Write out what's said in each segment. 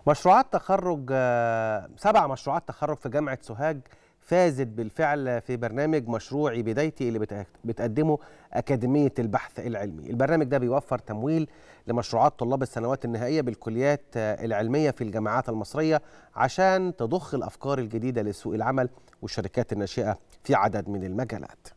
مشروعات تخرج آه، سبع مشروعات تخرج في جامعة سوهاج فازت بالفعل في برنامج مشروعي بدايتي اللي بت- بتقدمه أكاديمية البحث العلمي البرنامج ده بيوفر تمويل لمشروعات طلاب السنوات النهائية بالكليات آه، العلمية في الجامعات المصرية عشان تضخ الأفكار الجديدة لسوق العمل والشركات الناشئة في عدد من المجالات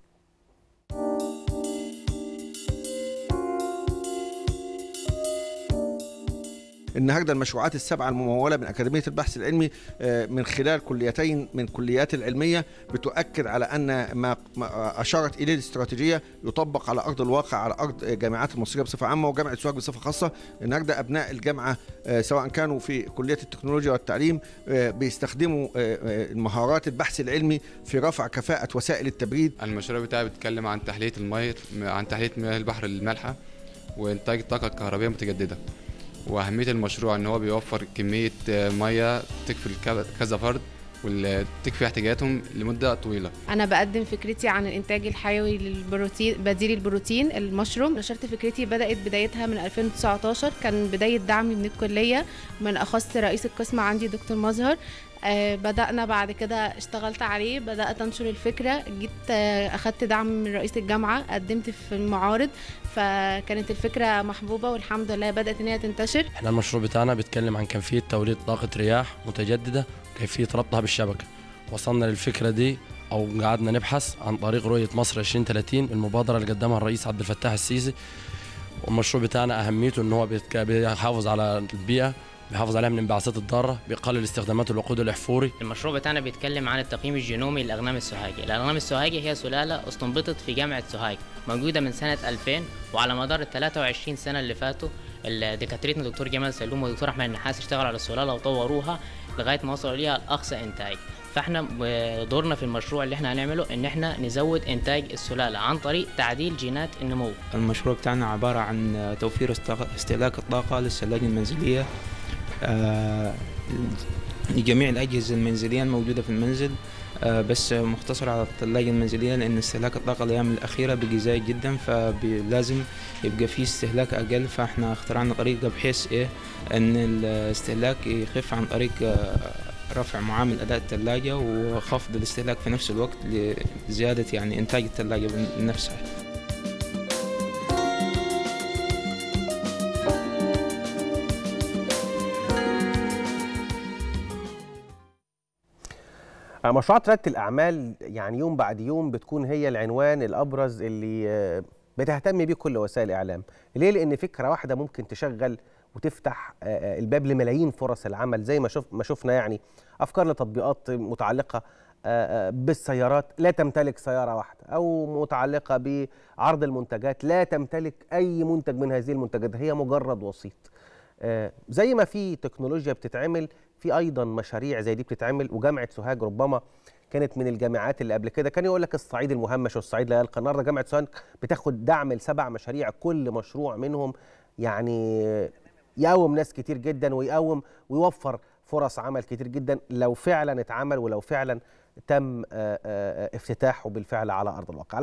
النهارده المشروعات السبعه المموله من اكاديميه البحث العلمي آه، من خلال كليتين من كليات العلميه بتؤكد على ان ما ما اشارت اليه الاستراتيجيه يطبق على ارض الواقع على ارض الجامعات المصريه بصفه عامه وجامعه سوهاج بصفه خاصه النهارده ابناء الجامعه آه، سواء كانوا في كليه التكنولوجيا والتعليم آه، بيستخدموا آه، آه، مهارات البحث العلمي في رفع كفاءه وسائل التبريد المشروع بتاعي بيتكلم عن تحلية المياه عن تحلية مياه البحر المالحة وإنتاج الطاقة الكهربائية المتجددة وأهمية المشروع إن هو بيوفر كمية آه، مياه تكفي الك- كذا فرد وتكفي احتياجاتهم لمدة طويلة انا بقدم فكرتي عن الانتاج الحيوي للبروتين بديل البروتين المشروم نشرت فكرتي بدات بدايتها من 2019 كان بدايه دعمي من الكليه من اخص رئيس القسم عندي دكتور مظهر آه بدأنا بعد كده اشتغلت عليه بدأت أنشر الفكرة جيت آه أخدت دعم من رئيس الجامعة قدمت في المعارض فكانت الفكرة محبوبة والحمد لله بدأت إن هي تنتشر احنا المشروع بتاعنا بيتكلم عن كيفية توليد طاقة رياح متجددة وكيفية ربطها بالشبكة وصلنا للفكرة دي أو قعدنا نبحث عن طريق رؤية مصر 2030 المبادرة اللي قدمها الرئيس عبد الفتاح السيسي والمشروع بتاعنا أهميته إن هو بيتك- بيحافظ على البيئة بيحافظ عليها من الانبعاثات الضارة بيقلل استخدامات الوقود الأحفوري المشروع بتاعنا بيتكلم عن التقييم الجينومي للأغنام السوهاجي الأغنام السوهاجي هي سلالة استنبطت في جامعة سوهاج موجودة من سنة 2000 وعلى مدار ال 23 سنة اللي فاتوا دكاترتنا الدكتور جمال سلوم والدكتور أحمد النحاس اشتغلوا على السلالة وطوروها لغاية ما وصلوا ليها لأقصى إنتاج فاحنا دورنا في المشروع اللي احنا هنعمله ان احنا نزود انتاج السلاله عن طريق تعديل جينات النمو المشروع بتاعنا عبارة عن توفير استغ- استهلاك الطاقة للثلاجة المنزلية آه، لجميع الأجهزة المنزلية الموجودة في المنزل آه، بس مختصر على الثلاجة المنزلية لأن استهلاك الطاقة الأيام الأخيرة بقي زايد جدا فلازم يبقى فيه استهلاك أقل فاحنا اخترعنا طريقة بحيث إيه إن الاستهلاك يخف عن طريق آه، رفع معامل أداء الثلاجة وخفض الاستهلاك في نفس الوقت لزيادة يعني إنتاج الثلاجة نفسها آه، مشروعات رياده الاعمال يعني يوم بعد يوم بتكون هي العنوان الابرز اللي آه، بتهتم بيه كل وسائل الاعلام ليه لان فكره واحده ممكن تشغل وتفتح آه، آه، الباب لملايين فرص العمل زي ما شوف ما شفنا يعني افكار لتطبيقات متعلقه آه، آه، بالسيارات لا تمتلك سياره واحده او متعلقه بعرض المنتجات لا تمتلك اي منتج من هذه المنتجات هي مجرد وسيط آه، زي ما في تكنولوجيا بتتعمل في ايضا مشاريع زي دي بتتعمل وجامعه سوهاج ربما كانت من الجامعات اللي قبل كده كان يقول لك الصعيد المهمش والصعيد لا يلقى النهارده جامعه سوهاج بتاخد دعم لسبع مشاريع كل مشروع منهم يعني يقوم ناس كتير جدا ويقوم ويوفر فرص عمل كتير جدا لو فعلا اتعمل ولو فعلا تم آه، آه، افتتاحه بالفعل على ارض الواقع